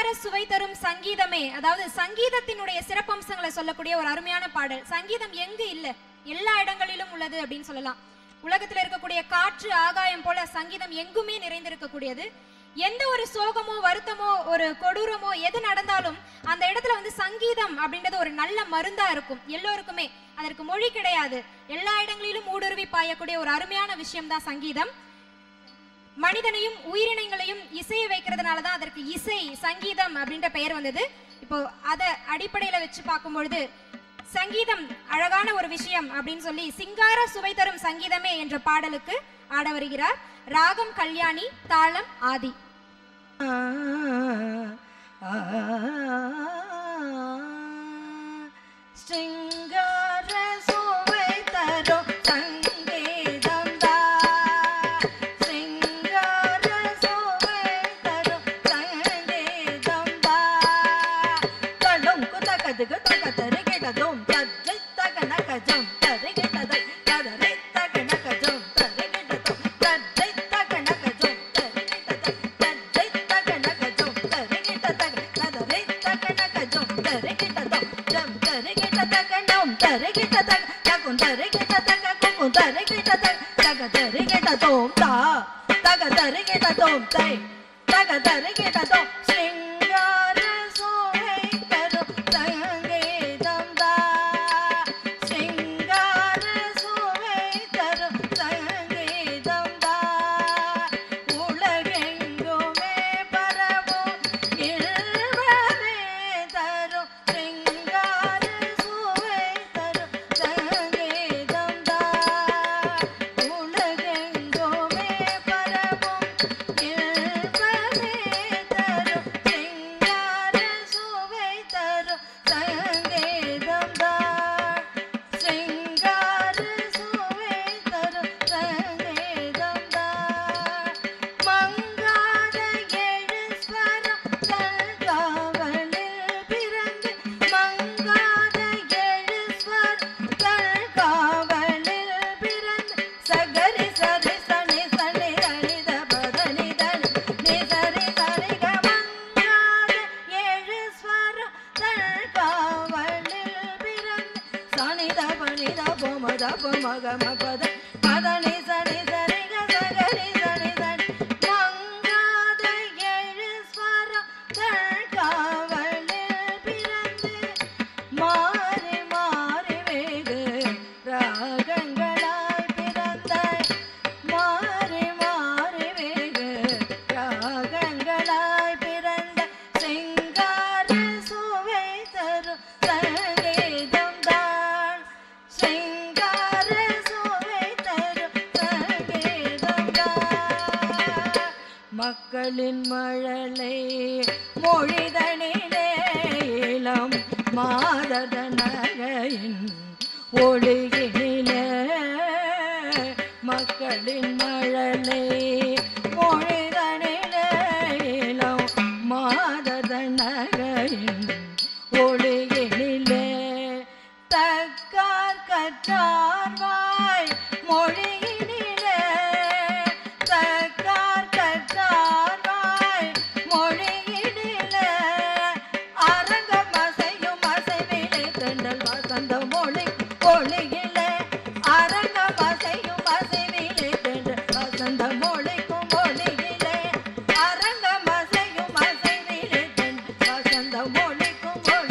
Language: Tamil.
சிங்கார சுவை தரும் சங்கீதமே அதாவது சங்கீதத்தினுடைய சிறப்பம்சங்களை சொல்லக்கூடிய ஒரு அருமையான பாடல் சங்கீதம் எங்கு இல்ல எல்லா இடங்களிலும் உள்ளது அப்படின்னு சொல்லலாம் உலகத்துல இருக்கக்கூடிய காற்று ஆகாயம் போல சங்கீதம் எங்குமே நிறைந்திருக்கக்கூடியது எந்த ஒரு சோகமோ வருத்தமோ ஒரு கொடூரமோ எது நடந்தாலும் அந்த இடத்துல வந்து சங்கீதம் அப்படின்றது ஒரு நல்ல மருந்தா இருக்கும் எல்லோருக்குமே அதற்கு மொழி கிடையாது எல்லா இடங்களிலும் ஊடுருவி பாயக்கூடிய ஒரு அருமையான விஷயம் தான் சங்கீதம் மனிதனையும் உயிரினங்களையும் இசைய வைக்கிறதுனால தான் அதற்கு இசை சங்கீதம் அப்படின்ற பெயர் வந்தது இப்போ அதை அடிப்படையில வச்சு பார்க்கும் பொழுது சங்கீதம் அழகான ஒரு விஷயம் அப்படின்னு சொல்லி சிங்கார சுவை தரும் சங்கீதமே என்ற பாடலுக்கு ஆட வருகிறார் ராகம் கல்யாணி தாளம் ஆதி சிங்கார சுவை தரும் சங்கீதம் சிங்கார சுவை தரும் சங்கீதம் தடும் குதகதுகு தகதரு கிடதும் தஜ்ஜை தகனகஜம் தரு கிடதை ததரை தகனகஜம் தரு கிடதும் தஜ்ஜை தகனகஜம் தரு கிடதை தஜ்ஜை தகனகஜம் தரு கிடதை ததரை தகனகஜம் தரு கிடதும் ஜம் தரு கிடதகனம் தரு கிடதக தகும் தரு கிடதக குகும் தரு கிடதக தக தரு கிடதும் தா தக தரு கிடதும் தை தக தரு கிடதும் சிங்கார சோலை தரும் சங்கீதம் தா சிங்கார சோலை தரும் சங்கீதம் தா உலகெங்குமே பரவும் இல்வமே தரும் சிங்கார சோலை தரும் சங்கீதம் தா உலகெங்குமே பரவும் இல்வமே தரும் சிங்கார சுவை தரும் சங்கீதம் தான் சிங்கார சுவை தரும் சங்கீதம் தான் மங்காத ஏழு ஸ்வரம் தல்காவலில் பிறந்து மங்காத ஏழு ஸ்வரம் தல்காவலில் பிறந்து சகரி சரி சனி சனி தனித பதனி தனி நி சரி சரி க மங்காத ஏழு ஸ்வரம் தல்காவலில் பிறந்து சனி தபனி தப மத மக மபத பதனி சனி சரி க சகரி சனி சனி மங்காத ஏழு ஸ்வரம் தல்காவலில் பிறந்து மாறி மாறி வேகு ராகங்களாய் பிறந்தாய் மாறி மாறி வேகு ராகங்களாய் பிறந்த சிங்கார சுவை தரும் சங்கீதம் தான் சிங்கார சுவை தரும் சங்கீதம் தான் மக்களின் மழலை மொழிதனிலே இளம் மாதத நகையின் ஒளியினிலே மக்களின் மழலை மொழிதனிலே இளம் மாதத நகையின் ஒளியினிலே தக்கார் கற்றார் வாய் மொழியினிலே தக்கார் கற்றார் வாய் மொழியினிலே அரங்கம் அசையும் அசைவிலே தென்றல் வசந்த மொழி ஒளியிலே அரங்கம் அசையும் அசைவிலே தென்றல் வசந்த மொழிக்கும் ஒளியிலே அரங்கம் அசையும் அசைவிலே தென்றல் வசந்த மொழிக்கும் ஒளியிலே